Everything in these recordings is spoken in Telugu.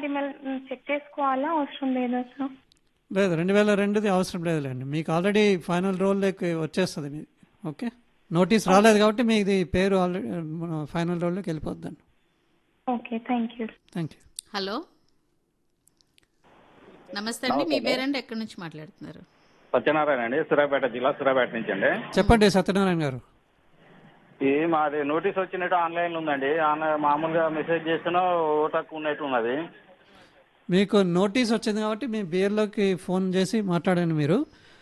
మళ్ళీ చెక్ చేసుకోవాలా అవసరం లేదా సార్ లేదు రెండు వేల రెండుది అవసరం లేదులేండి మీకు ఆల్రెడీ ఫైనల్ రోల్లోకి వచ్చేస్తుంది మీది ఓకే నోటీస్ రాలేదు కాబట్టి మీది పేరు ఆల్రెడీ ఫైనల్ రోల్లోకి వెళ్ళిపోద్దండి okay thank you thank you hello నమస్తే అండి మీ పేరండి ఎక్కడి నుంచి మాట్లాడుతున్నారు సత్యనారాయణ అండి సూర్యాపేట జిల్లా సూర్యాపేట నుంచి అండి చెప్పండి సత్యనారాయణ గారు ఇది మాది నోటీస్ వచ్చినట్టు ఆన్లైన్ లో ఉందండి ఆన్లైన్ మామూలుగా మెసేజ్ చేస్తున్నా ఓటకు ఉన్నట్టు ఉన్నది మీకు నోటీస్ వచ్చింది కాబట్టి మీ బిఎల్లోకి ఫోన్ చేసి మాట్లాడండి మీరు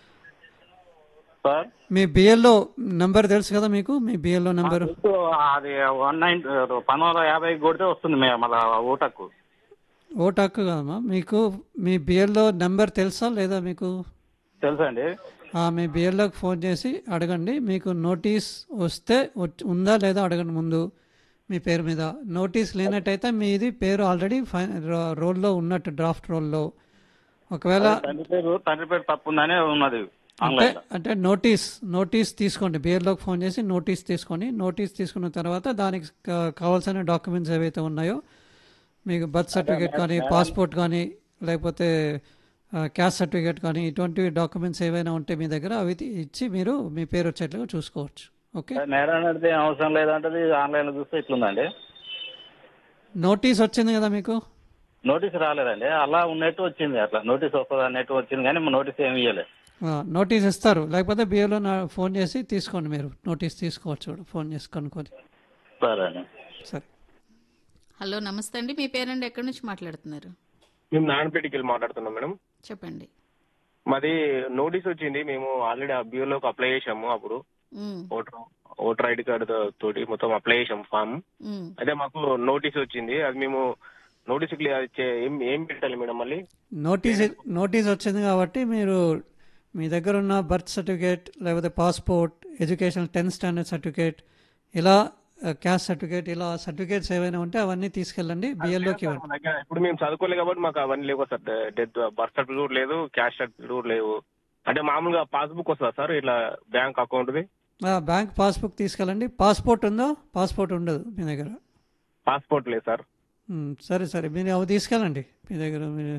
సార్ మీ బిఎల్ఓ నంబర్ తెలుసు కదా మీకు మీ బిఎల్ఓ నంబర్ సో అది వన్ నైన్ పంతొమ్మిది వందల యాభై కొడితే వస్తుంది మే- మళ్ళా ఓటకు ఓటు హక్కు కదమ్మా మీకు మీ బిఎల్ఓ నంబర్ తెలుసా లేదా మీకు తెలుసండి ఆ, మీ బిఎల్ఓకి ఫోన్ చేసి అడగండి మీకు నోటీస్ వస్తే వచ్చి- ఉందా లేదా అడగండి ముందు మీ పేరు మీద నోటీస్ లేనట్టయితే మీది పేరు ఆల్రెడీ ఫై రో- రోల్లో ఉన్నట్టు డ్రాఫ్ట్ రోల్లో ఒకవేళ తండ్రి పేరు తండ్రి పేరు తప్పు ఉందనే ఉన్నది అంటే ఆన్లైన్ లో అంటే నోటీస్ నోటీస్ తీసుకోండి బిఎల్ఓకి ఫోన్ చేసి నోటీస్ తీసుకొని నోటీస్ తీసుకున్న తర్వాత దానికి కా- కావాల్సిన డాక్యుమెంట్స్ ఏవైతే ఉన్నాయో మీకు బర్త్ సర్టిఫికేట్ కానీ పాస్పోర్ట్ కానీ లేకపోతే క్యాస్ట్ సర్టిఫికేట్ కానీ ఇటువంటి డాక్యుమెంట్స్ ఏవైనా ఉంటే మీ దగ్గర అవి తీ- ఇచ్చి మీరు మీ పేరు వచ్చేట్లుగా చూసుకోవచ్చు ఓకే నేరం అనేది అవసరం లేదంటే ఆన్లైన్ లో చూస్తే ఇట్లుందండి నోటీస్ వచ్చింది కదా మీకు నోటీస్ రాలేదండి అలా ఉన్నట్టు వచ్చింది అట్లా నోటీస్ వస్తుంది అన్నట్టు వచ్చింది కానీ నోటీస్ ఏమి ఇవ్వలేదు ఆ, నోటీస్ ఇస్తారు లేకపోతే బిఏలో ఫోన్ చేసి తీసుకోండి మీరు నోటీస్ తీసుకోవచ్చు కూడా ఫోన్ చేసి కనుక్కొని సరే అండి సరే హలో నమస్తే అండి మీ పేరండి ఎక్కడి నుంచి మాట్లాడుతున్నారు మేము నారాయణపేటకి వెళ్ళి మాట్లాడుతున్నాం మేడం చెప్పండి మాది నోటీస్ వచ్చింది మేము ఆల్రెడీ ఆ బ్యూరోకి అప్లై చేసాము అప్పుడు ఉమ్, ఓటర్ ఓటర్ ఐడి కార్డు తోటి మొత్తం అప్లై చేసాము ఫామ్ ఉమ్. అయితే మాకు నోటీస్ వచ్చింది అది మేము నోటీస్ ఏం ఏం పెట్టాలి మేడం మళ్ళీ నోటీస్ నోటీస్ వచ్చింది కాబట్టి మీరు మీ దగ్గర ఉన్న బర్త్ సర్టిఫికేట్ లేకపోతే passport education tenth standard certificate ఇలా క్యాస్ట్ సర్టిఫికేట్ ఇలా సర్టిఫికేట్స్ ఏవైనా ఉంటే అవన్నీ తీసుకెళ్ళండి బిఎల్ఓకి ఇవ్వండి మా దగ్గర ఇప్పుడు మేము చదువుకోలేదు కాబట్టి మాకు అవన్నీ లేవు సార్ డెత్ బర్త్ సర్టిఫికేట్ కూడా లేదు క్యాష్ సర్టిఫికేట్ కూడా లేవు అంటే మామూలుగా పాస్బుక్ వస్తుందా సార్ ఇట్లా బ్యాంక్ అకౌంట్ది బ్యాంక్ పాస్బుక్ తీసుకెళ్ళండి పాస్పోర్ట్ ఉందో పాస్పోర్ట్ ఉండదు మీ దగ్గర పాస్పోర్ట్ లేదు సార్ మ్, సరే సరే మీరు అవి తీసుకెళ్ళండి మీ దగ్గర మీరు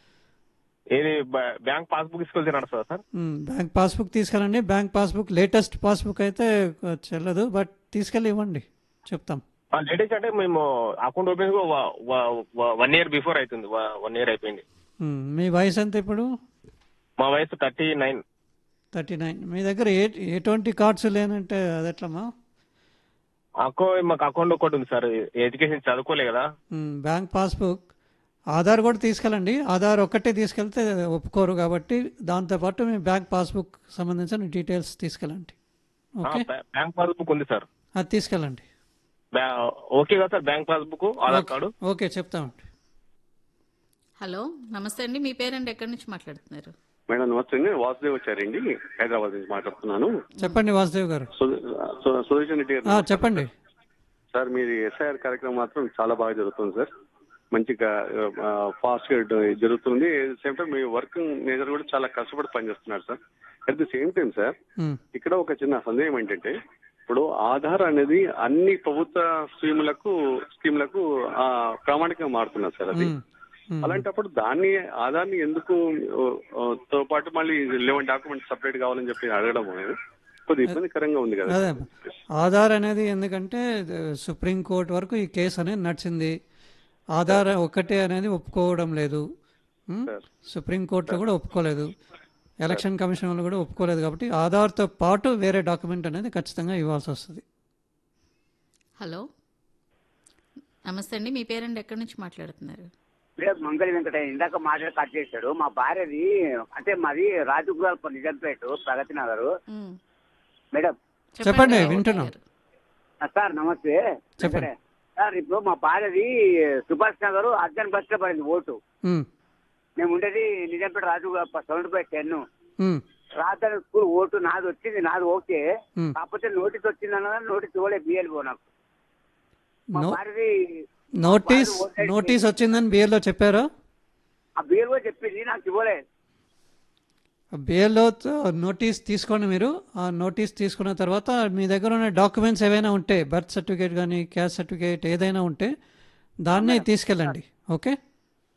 ఏది బ- బ్యాంక్ పాస్బుక్ తీసుకెళ్తే నడుస్తుందా సార్ మ్, బ్యాంక్ పాస్బుక్ తీసుకెళ్ళండి బ్యాంక్ పాస్బుక్ లేటెస్ట్ పాస్బుక్ అయితే ఆ, చెల్లదు బట్ తీసుకెళ్ళి ఇవ్వండి చెప్తాం లేటెస్ట్ అంటే మేము account open one year before అవుతుంది వన్ ఇయర్ అయిపోయింది మ్, మీ వయసు ఎంత ఇప్పుడు మా వయసు థర్టీ నైన్ థర్టీ నైన్ మీ దగ్గర ఏ ఎటువంటి కార్డ్స్ లేనంటే అది ఎట్లమ్మా అకౌంట్ మాకు అకౌంట్ ఒకటి ఉంది సార్ ఎడ్యుకేషన్ చదువుకోలే కదా మ్, బ్యాంక్ పాస్బుక్ ఆధార్ కూడా తీసుకెళ్ళండి ఆధార్ ఒక్కటే తీసుకెళ్తే ఒప్పుకోరు కాబట్టి దాంతోపాటు మీ బ్యాంక్ పాస్బుక్ సంబంధించిన డీటెయిల్స్ తీసుకెళ్ళండి ఆ, ఓకే బ్యా- బ్యాంక్ పాస్బుక్ ఉంది సార్ అది తీసుకెళ్ళండి బ్యా- ఓకే కదా sir bank passbook Aadhaar card okay చెప్తామండి హలో నమస్తే అండి మీ పేరండి ఎక్కడి నుంచి మాట్లాడుతున్నారు మేడం నమస్తే అండి వాసుదేవ్ వచ్చారండి హైదరాబాద్ నుంచి మాట్లాడుతున్నాను చెప్పండి వాసుదేవ్ గారు సు- సు- సుదర్శన్ రెడ్డి ఆ, గారు చెప్పండి సార్ మీది ఎస్ఐఆర్ కార్యక్రమం మాత్రం చాలా బాగా జరుగుతుంది సార్ మంచిగా ఫాస్ట్ గా జరుగుతుంది సేమ్ టైం మీ వర్క్ నేచర్ కూడా చాలా కష్టపడి పనిచేస్తున్నారు sir at the same time sir మ్, ఇక్కడ ఒక చిన్న సందేహం ఏంటంటే ఇప్పుడు ఆధార్ అనేది అన్ని ప్రభుత్వ స్కీములకు స్కీములకు ఆ, ప్రామాణికంగా మారుతున్నారు సార్ అది మ్, మ్. అలాంటప్పుడు దాన్ని ఆధార్ని ఎందుకు ఓ, ఓ, తో పాటు మళ్ళీ లెవెన్ డాక్యుమెంట్స్ సపరేట్ కావాలని చెప్పి అడగడం అనేది కొద్దిగా ఇబ్బందికరంగా ఉంది కదా అదే ఆధార్ అనేది ఎందుకంటే సుప్రీం కోర్ట్ వరకు ఈ కేసు అనేది నడిచింది ఆధార్ ఒక్కటే అనేది ఒప్పుకోవడం లేదు ఉం? సుప్రీం కోర్టులో కూడా ఒప్పుకోలేదు ఎలక్షన్ కమిషన్ వాళ్ళు కూడా ఒప్పుకోలేదు కాబట్టి ఆధార్తో పాటు వేరే డాక్యుమెంట్ అనేది ఖచ్చితంగా ఇవ్వాల్సి వస్తుంది హలో నమస్తే అండి మీ పేరండి ఎక్కడి నుంచి మాట్లాడుతున్నారు లేదు మంగళ వెంకటయ్య ఇందాక మాట్లాడి కట్ చేశాడు మా భార్యది అంటే మాది రాజగోపాల్ నిజంపేట ప్రగతి నగర్ ఉమ్. మేడం చెప్పండి, రావు వింటున్నాం. గారు. ఆ, సార్ నమస్తే చెప్పండి. వెంకటయ్య. సార్ ఇప్పుడు మా భార్యది సుభాష్ నగర్ అర్జన్ బస్ లో పడింది ఓటు ఉం, మేము ఉండేది Nizampet Rajagopal seventy five ten ఉం, రాజధాని స్కూల్ ఓటు నాది వచ్చింది నాది ఓకే ఉం. కాకపోతే నోటీస్ వచ్చింది అన్న నోటీస్ ఇవ్వలే బిఎల్ఓ నాకు మా నో- భార్యది నోటీస్ నోటీస్ వచ్చిందని బిఏలో చెప్పారా ఆ బిఎల్ఓ చెప్పింది నాకు ఇవ్వలే బిఏలో నోటీస్ తీసుకోండి మీరు ఆ నోటీస్ తీసుకున్న తర్వాత మీ దగ్గర ఉన్న డాక్యుమెంట్స్ ఏవైనా ఉంటే బర్త్ సర్టిఫికేట్ కానీ క్యాస్ట్ సర్టిఫికేట్ ఏదైనా ఉంటే దాన్ని తీసుకెళ్ళండి ఓకే